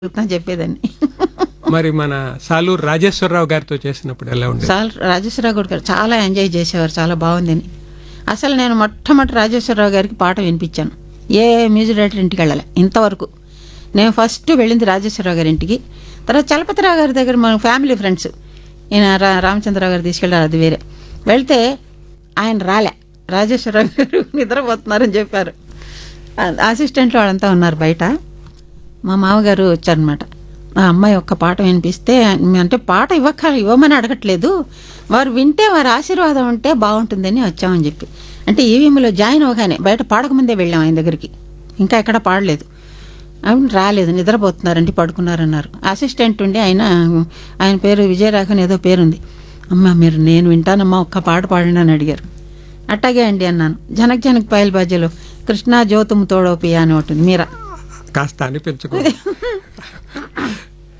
చెప్తాను చెప్పేదాన్ని మరి మన సాలూరు రాజేశ్వరరావు గారితో చేసినప్పుడు ఎలా ఉండేది చాలా రాజేశ్వరరావు గారు చాలా ఎంజాయ్ చేసేవారు చాలా బాగుందని అసలు నేను మొట్టమొదటి రాజేశ్వరరావు గారికి పాట వినిపించాను ఏ మ్యూజిక్ డైరెక్టర్ ఇంటికి వెళ్ళాలి ఇంతవరకు నేను ఫస్ట్ వెళ్ళింది రాజేశ్వరరావు గారి ఇంటికి తర్వాత చలపతిరావు గారి దగ్గర మన ఫ్యామిలీ ఫ్రెండ్స్ ఈయన రా రామచంద్రరావు గారు తీసుకెళ్ళారు అది వేరే వెళ్తే ఆయన రాలే రాజేశ్వరరావు గారు నిద్రపోతున్నారని చెప్పారు అసిస్టెంట్లు వాళ్ళంతా ఉన్నారు బయట మా మామగారు వచ్చారనమాట ఆ అమ్మాయి ఒక్క పాట వినిపిస్తే అంటే పాట ఇవ్వక ఇవ్వమని అడగట్లేదు వారు వింటే వారి ఆశీర్వాదం ఉంటే బాగుంటుందని వచ్చామని చెప్పి అంటే ఈవీఎంలో జాయిన్ అవగానే బయట పాడకముందే వెళ్ళాం ఆయన దగ్గరికి ఇంకా ఎక్కడ పాడలేదు అవును రాలేదు నిద్రపోతున్నారంటే పడుకున్నారన్నారు అసిస్టెంట్ ఉండి ఆయన ఆయన పేరు విజయరాఘవన్ ఏదో పేరుంది అమ్మ మీరు నేను వింటానమ్మా ఒక్క పాట పాడండి అని అడిగారు అట్టాగే అండి అన్నాను జనక్ జనక్ పాయల్ బాధ్యలో కృష్ణా జ్యోతుము తోడోపి అని ఒకటి మీరా కాస్త అనిపించుకో